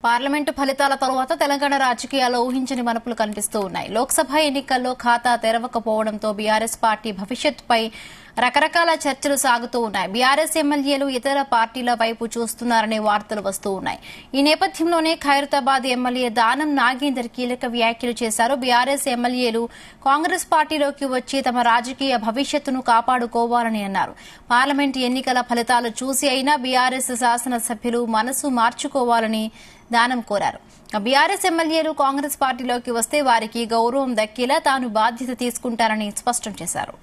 parliament ఫలితాల తరువాత తెలంగాణ రాజకీయాల్లో ఊహించని మలుపులు కనిపిస్తూ ఉన్నాయి లోక్సభ ఎన్నికల్లో ఖాతా తెరవకపోవడంతో బీఆర్ఎస్ పార్టీ భవిష్యత్తుపై రకరకాల చర్చలు సాగుతూ ఉన్నాయి బీఆర్ఎస్ ఎమ్మెల్యేలు ఇతర పార్టీల వైపు చూస్తున్నారనే వార్తలు వస్తూ ఉన్నాయి ఈ నేపథ్యంలోనే ఖైరతాబాద్ ఎమ్మెల్యే దానం నాగేందర్ కీలక వ్యాఖ్యలు చేశారు బీఆర్ఎస్ ఎమ్మెల్యేలు కాంగ్రెస్ పార్టీలోకి వచ్చి తమ రాజకీయ భవిష్యత్తును కాపాడుకోవాలని అన్నారు పార్లమెంటు ఎన్నికల ఫలితాలు చూసి అయినా బీఆర్ఎస్ శాసనసభ్యులు మనసు మార్చుకోవాలని దానం కోరారు బీఆర్ఎస్ ఎమ్మెల్యేలు కాంగ్రెస్ పార్టీలోకి వస్తే వారికి గౌరవం దక్కేలా తాను బాధ్యత తీసుకుంటారని స్పష్టం చేశారు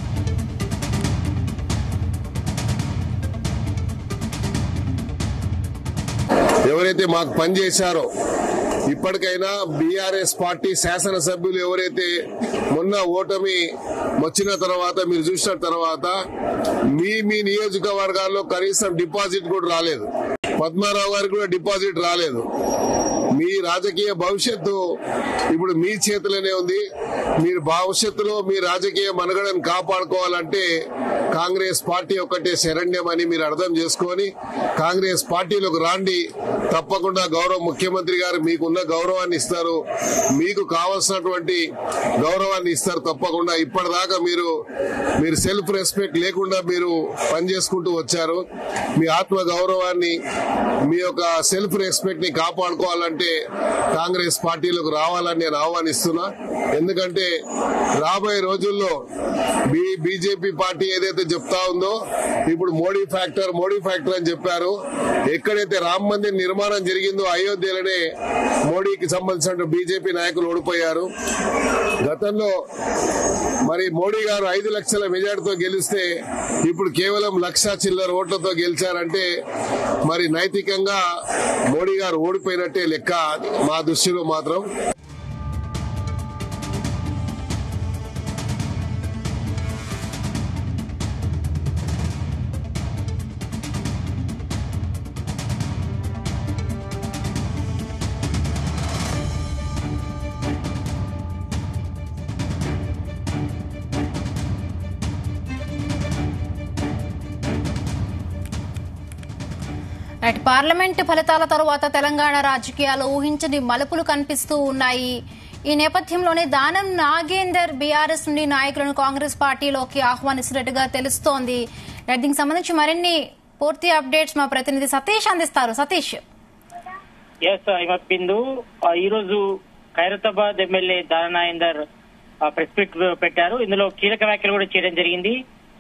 ఎవరైతే మాకు పనిచేశారో ఇప్పటికైనా బీఆర్ఎస్ పార్టీ శాసనసభ్యులు ఎవరైతే మొన్న ఓటమి వచ్చిన తర్వాత మీరు చూసిన తర్వాత మీ మీ నియోజకవర్గాల్లో కనీసం డిపాజిట్ కూడా రాలేదు పద్మారావు గారికి కూడా డిపాజిట్ రాలేదు మీ రాజకీయ భవిష్యత్తు ఇప్పుడు మీ చేతిలోనే ఉంది మీరు భవిష్యత్తులో మీ రాజకీయ మనుగడను కాపాడుకోవాలంటే కాంగ్రెస్ పార్టీ ఒక్కటే శరణ్యం అని మీరు అర్థం చేసుకొని కాంగ్రెస్ పార్టీలోకి రాండి తప్పకుండా గౌరవ ముఖ్యమంత్రి గారు మీకున్న గౌరవాన్ని ఇస్తారు మీకు కావలసినటువంటి గౌరవాన్ని ఇస్తారు తప్పకుండా ఇప్పటిదాకా మీరు మీరు సెల్ఫ్ రెస్పెక్ట్ లేకుండా మీరు పనిచేసుకుంటూ వచ్చారు మీ ఆత్మ గౌరవాన్ని మీ యొక్క సెల్ఫ్ రెస్పెక్ట్ ని కాపాడుకోవాలంటే కాంగ్రెస్ పార్టీలోకి రావాలని నేను ఆహ్వానిస్తున్నా ఎందుకంటే రాబోయే రోజుల్లో బీ- బీజేపీ పార్టీ ఏదైతే చెప్తా ఉందో ఇప్పుడు మోడీ ఫ్యాక్టర్ మోడీ ఫ్యాక్టర్ అని చెప్పారు ఎక్కడైతే రామ్ మందిర్ నిర్మాణం జరిగిందో అయోధ్యలోనే మోడీకి సంబంధించిన బీజేపీ నాయకులు ఓడిపోయారు గతంలో మరి మోడీ గారు ఐదు లక్షల మెజార్టీతో గెలిస్తే ఇప్పుడు కేవలం లక్ష చిల్లర ఓట్లతో గెలిచారంటే మరి నైతికంగా మోడీ గారు ఓడిపోయినట్టే లెక్క మా దృష్టిలో మాత్రం రైట్ పార్లమెంటు ఫలితాల తరువాత తెలంగాణ రాజకీయాలు ఊహించని మలుపులు కనిపిస్తూ ఉన్నాయి ఈ నేపథ్యంలోనే దానం నాగేందర్ బీఆర్ఎస్ నుండి నాయకులను కాంగ్రెస్ పార్టీలోకి ఆహ్వానిస్తున్నట్టుగా తెలుస్తోంది రైట్ దీనికి సంబంధించి మరిన్ని పూర్తి అప్డేట్స్ మా ప్రతినిధి సతీష్ అందిస్తారు సతీష్ ఎస్ బిందు ఈ రోజు ఖైరతాబాద్ ఎమ్మెల్యే దాననాయందర్ ప్రెస్ మీట్ పెట్టారు ఇందులో కీలక వ్యాఖ్యలు కూడా చేయడం జరిగింది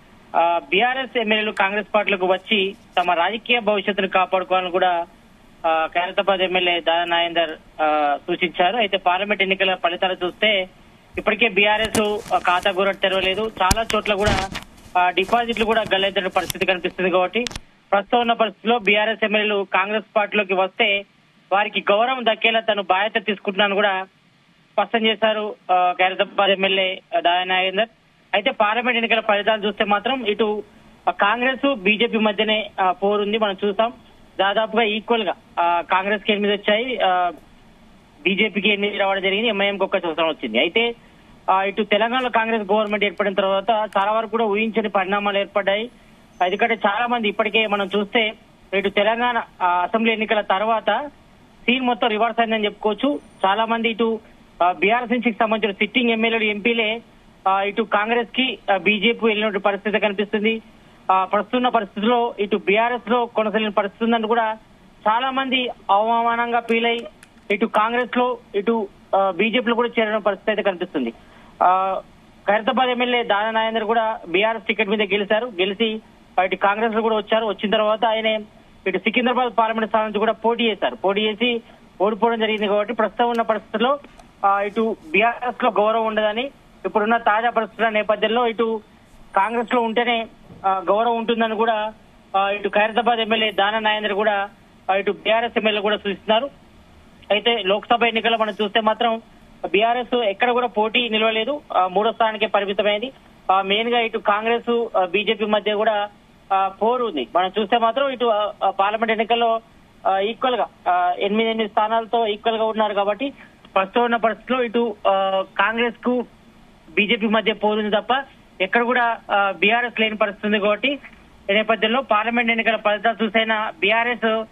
బీఆర్ఎస్ ఎమ్మెల్యేలు కాంగ్రెస్ పార్టీలకు వచ్చి తమ రాజకీయ భవిష్యత్తును కాపాడుకోవాలని కూడా ఆ, ఖైరతాబాద్ ఎమ్మెల్యే దాననాయందర్ ఆ, సూచించారు అయితే పార్లమెంట్ ఎన్నికల ఫలితాలు చూస్తే ఇప్పటికే బీఆర్ఎస్ ఖాతా కూడా తెరవలేదు చాలా చోట్ల కూడా ఆ, డిపాజిట్లు కూడా గల్లెద్దని పరిస్థితి కనిపిస్తుంది కాబట్టి ప్రస్తుతం ఉన్న పరిస్థితిలో బీఆర్ఎస్ ఎమ్మెల్యేలు కాంగ్రెస్ పార్టీలోకి వస్తే వారికి గౌరవం దక్కేలా తను బాధ్యత తీసుకుంటున్నాను కూడా స్పష్టం చేశారు ఆ, ఖైరతాబాద్ ఎమ్మెల్యే దాయనాగేందర్ అయితే పార్లమెంట్ ఎన్నికల ఫలితాలు చూస్తే మాత్రం ఇటు కాంగ్రెస్ బీజేపీ మధ్యనే ఆ, పోరుంది మనం చూసాం దాదాపుగా ఈక్వల్ గా ఆ, కాంగ్రెస్ కి ఎనిమిది వచ్చాయి ఆ, బీజేపీకి ఎనిమిది రావడం జరిగింది ఎంఐఎంకి ఒక్క సంవత్సరం వచ్చింది అయితే ఆ, ఇటు తెలంగాణలో కాంగ్రెస్ గవర్నమెంట్ ఏర్పడిన తర్వాత చాలా వరకు కూడా ఊహించని పరిణామాలు ఏర్పడ్డాయి ఎందుకంటే చాలా మంది ఇప్పటికే మనం చూస్తే ఇటు తెలంగాణ ఆ, అసెంబ్లీ ఎన్నికల తర్వాత సీన్ మొత్తం రివర్స్ అయిందని చెప్పుకోవచ్చు చాలా మంది ఇటు బీఆర్ఎస్ నుంచి సంబంధించిన సిట్టింగ్ ఎమ్మెల్యేలు ఎంపీలే ఆ, ఇటు కాంగ్రెస్ కి బీజేపీ వెళ్ళినటువంటి పరిస్థితి కనిపిస్తుంది ఆ, ప్రస్తున్న పరిస్థితిలో ఇటు బీఆర్ఎస్ లో కొనసాగిన పరిస్థితి ఉందని కూడా చాలా మంది అవమానంగా ఫీల్ అయి ఇటు కాంగ్రెస్ లో ఇటు బీజేపీలో కూడా చేరిన పరిస్థితి అయితే కనిపిస్తుంది ఆ, ఖైరతాబాద్ ఎమ్మెల్యే దాన నాగేందర్ కూడా బీఆర్ఎస్ టికెట్ మీద గెలిచారు గెలిచి ఇటు కాంగ్రెస్ లో కూడా వచ్చారు వచ్చిన తర్వాత ఆయన ఇటు సికింద్రాబాద్ పార్లమెంట్ స్థానం నుంచి కూడా పోటీ చేశారు పోటీ చేసి ఓడిపోవడం జరిగింది కాబట్టి ప్రస్తుతం ఉన్న పరిస్థితుల్లో ఆ, ఇటు బీఆర్ఎస్ లో గౌరవం ఉండదని ఇప్పుడున్న తాజా పరిస్థితుల నేపథ్యంలో ఇటు కాంగ్రెస్ లో ఉంటేనే ఆ, గౌరవం ఉంటుందని కూడా ఆ, ఇటు ఖైరతాబాద్ ఎమ్మెల్యే దాన నాగేందర్ కూడా ఆ, ఇటు బీఆర్ఎస్ ఎమ్మెల్యే కూడా సూచిస్తున్నారు అయితే లోక్సభ ఎన్నికల్లో మనం చూస్తే మాత్రం బీఆర్ఎస్ ఎక్కడ కూడా పోటీ నిలవలేదు ఆ, మూడో స్థానానికే పరిమితమైంది ఆ, మెయిన్ గా ఇటు కాంగ్రెస్ ఆ, బీజేపీ మధ్య కూడా ఆ, పోరు ఉంది మనం చూస్తే మాత్రం ఇటు ఆ, ఆ, పార్లమెంట్ ఎన్నికల్లో ఈక్వల్ గా ఆ, ఎనిమిది ఎనిమిది స్థానాలతో ఈక్వల్ గా ఉన్నారు కాబట్టి ప్రస్తుతం ఉన్న పరిస్థితిలో ఇటు ఆ, కాంగ్రెస్ కు బీజేపీ మధ్య పోరుంది తప్ప ఎక్కడ కూడా బీఆర్ఎస్ లేని పరిస్థితి ఉంది కాబట్టి ఈ నేపథ్యంలో పార్లమెంట్ ఎన్నికల ఫలితాలు చూసైనా బీఆర్ఎస్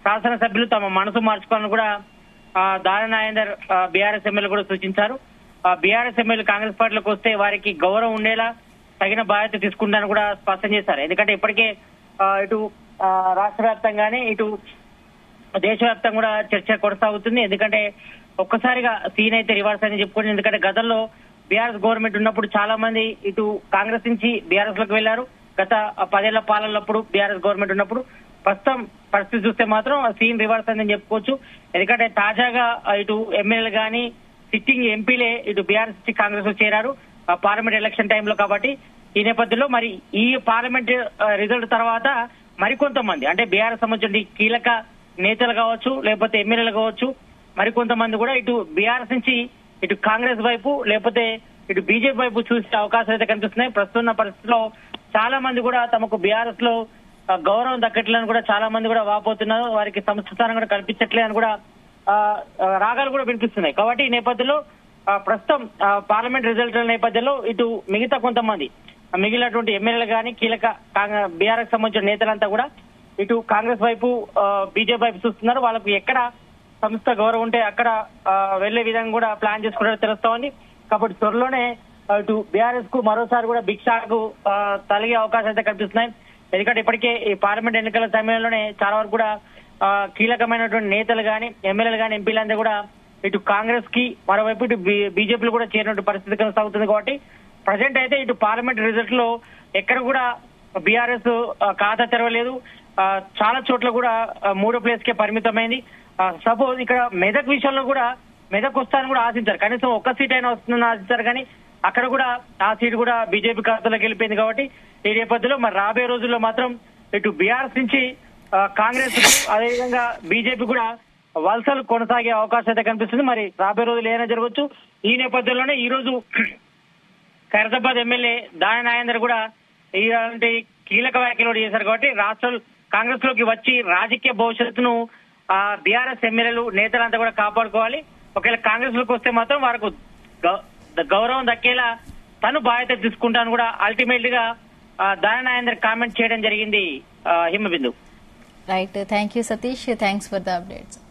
శాసనసభ్యులు తమ మనసు మార్చుకోవాలని కూడా ఆ, దారి నాయందర్ బీఆర్ఎస్ ఎమ్మెల్యే కూడా సూచించారు బీఆర్ఎస్ ఎమ్మెల్యే కాంగ్రెస్ పార్టీలోకి వస్తే వారికి గౌరవం ఉండేలా తగిన బాధ్యత తీసుకుంటారని కూడా స్పష్టం చేశారు ఎందుకంటే ఇప్పటికే ఆ, ఇటు ఆ, రాష్ట్ర వ్యాప్తంగానే ఇటు దేశవ్యాప్తంగా కూడా చర్చ కొనసాగుతుంది ఎందుకంటే ఒక్కసారిగా సీన్ అయితే రివర్స్ అని చెప్పుకోండి ఎందుకంటే గతంలో బీఆర్ఎస్ గవర్నమెంట్ ఉన్నప్పుడు చాలా మంది ఇటు కాంగ్రెస్ నుంచి బీఆర్ఎస్ లోకి వెళ్లారు గత పదేళ్ల పాలనప్పుడు బీఆర్ఎస్ గవర్నమెంట్ ఉన్నప్పుడు ప్రస్తుతం పరిస్థితి చూస్తే మాత్రం సీన్ రివర్స్ అని చెప్పుకోవచ్చు ఎందుకంటే తాజాగా ఇటు ఎమ్మెల్యేలు గాని సిట్టింగ్ ఎంపీలే ఇటు బీఆర్ఎస్ నుంచి కాంగ్రెస్ లో చేరారు ఆ పార్లమెంట్ ఎలక్షన్ టైంలో కాబట్టి ఈ నేపథ్యంలో మరి ఈ పార్లమెంట్ ఆ, రిజల్ట్ తర్వాత మరికొంతమంది అంటే బీఆర్ఎస్ సంబంధించిన కీలక నేతలు కావచ్చు లేకపోతే ఎమ్మెల్యేలు కావచ్చు మరికొంతమంది కూడా ఇటు బీఆర్ఎస్ నుంచి ఇటు కాంగ్రెస్ వైపు లేకపోతే ఇటు బీజేపీ వైపు చూసే అవకాశాలు అయితే కనిపిస్తున్నాయి ప్రస్తుతం ఉన్న పరిస్థితిలో చాలా మంది కూడా తమకు బీఆర్ఎస్ లో ఆ, గౌరవం దక్కట్లేదని కూడా చాలా మంది కూడా వాపోతున్నారు వారికి సంస్థ స్థానం కూడా కల్పించట్లేదు అని కూడా ఆ, ఆ, రాగాలు కూడా వినిపిస్తున్నాయి కాబట్టి ఈ నేపథ్యంలో ఆ, ప్రస్తుతం ఆ, పార్లమెంట్ రిజల్ట్ నేపథ్యంలో ఇటు మిగతా కొంతమంది ఆ, మిగిలినటువంటి ఎమ్మెల్యేలు కానీ కీలక బీఆర్ఎస్ సంబంధించిన నేతలంతా కూడా ఇటు కాంగ్రెస్ వైపు బీజేపీ వైపు చూస్తున్నారు వాళ్ళకు ఎక్కడ సంస్థ గౌరవం ఉంటే అక్కడ ఆ, వెళ్లే విధంగా కూడా ప్లాన్ చేసుకున్నట్టు తెలుస్తోంది కాబట్టి త్వరలోనే ఆ, ఇటు బీఆర్ఎస్ కు మరోసారి కూడా భిక్షాకు ఆ, తలిగే అవకాశాలు అయితే కనిపిస్తున్నాయి ఎందుకంటే ఇప్పటికే ఈ పార్లమెంట్ ఎన్నికల సమయంలోనే చాలా వరకు కూడా ఆ, కీలకమైనటువంటి నేతలు గాని ఎమ్మెల్యేలు గాని ఎంపీలంతా కూడా ఇటు కాంగ్రెస్ కి మరోవైపు ఇటు బీజేపీలో కూడా చేరినటువంటి పరిస్థితి కొనసాగుతుంది కాబట్టి ప్రజెంట్ అయితే ఇటు పార్లమెంట్ రిజల్ట్ లో ఎక్కడ కూడా బీఆర్ఎస్ ఖాతా తెరవలేదు ఆ, చాలా చోట్ల కూడా ఆ, మూడో ప్లేస్ కే పరిమితమైంది సపోజ్ ఇక్కడ మెదక్ విషయంలో కూడా మెదక్ వస్తానని కూడా ఆశించారు కనీసం ఒక్క సీట్ అయినా వస్తుందని ఆశించారు కానీ అక్కడ కూడా ఆ సీట్ కూడా బీజేపీ ఖాతాలోకి వెళ్ళిపోయింది కాబట్టి ఈ నేపథ్యంలో మరి రాబోయే రోజుల్లో మాత్రం ఇటు బీఆర్ఎస్ నుంచి ఆ, కాంగ్రెస్ కు, అదేవిధంగా బీజేపీ కూడా వలసలు కొనసాగే అవకాశం అయితే కనిపిస్తుంది మరి రాబోయే రోజులు ఏమైనా జరగవచ్చు ఈ నేపథ్యంలోనే ఈ రోజు ఖైరతాబాద్ ఎమ్మెల్యే దాని నాయందర్ కూడా ఇలాంటి కీలక వ్యాఖ్యలు కూడా చేశారు కాబట్టి రాష్ట్ర కాంగ్రెస్ లోకి వచ్చి రాజకీయ భవిష్యత్తును ఆ బీఆర్ఎస్ ఎమ్మెల్యేలు నేతలంతా కూడా కాపాడుకోవాలి ఒకవేళ కాంగ్రెస్ లోకి వస్తే మాత్రం వారికి గౌ- గౌరవం దక్కేలా తను బాధ్యత తీసుకుంటాను కూడా అల్టిమేట్ గా దాని నాయందర్ కామెంట్ చేయడం జరిగింది ఆ, Himabindu right thank you Satish thanks for the updates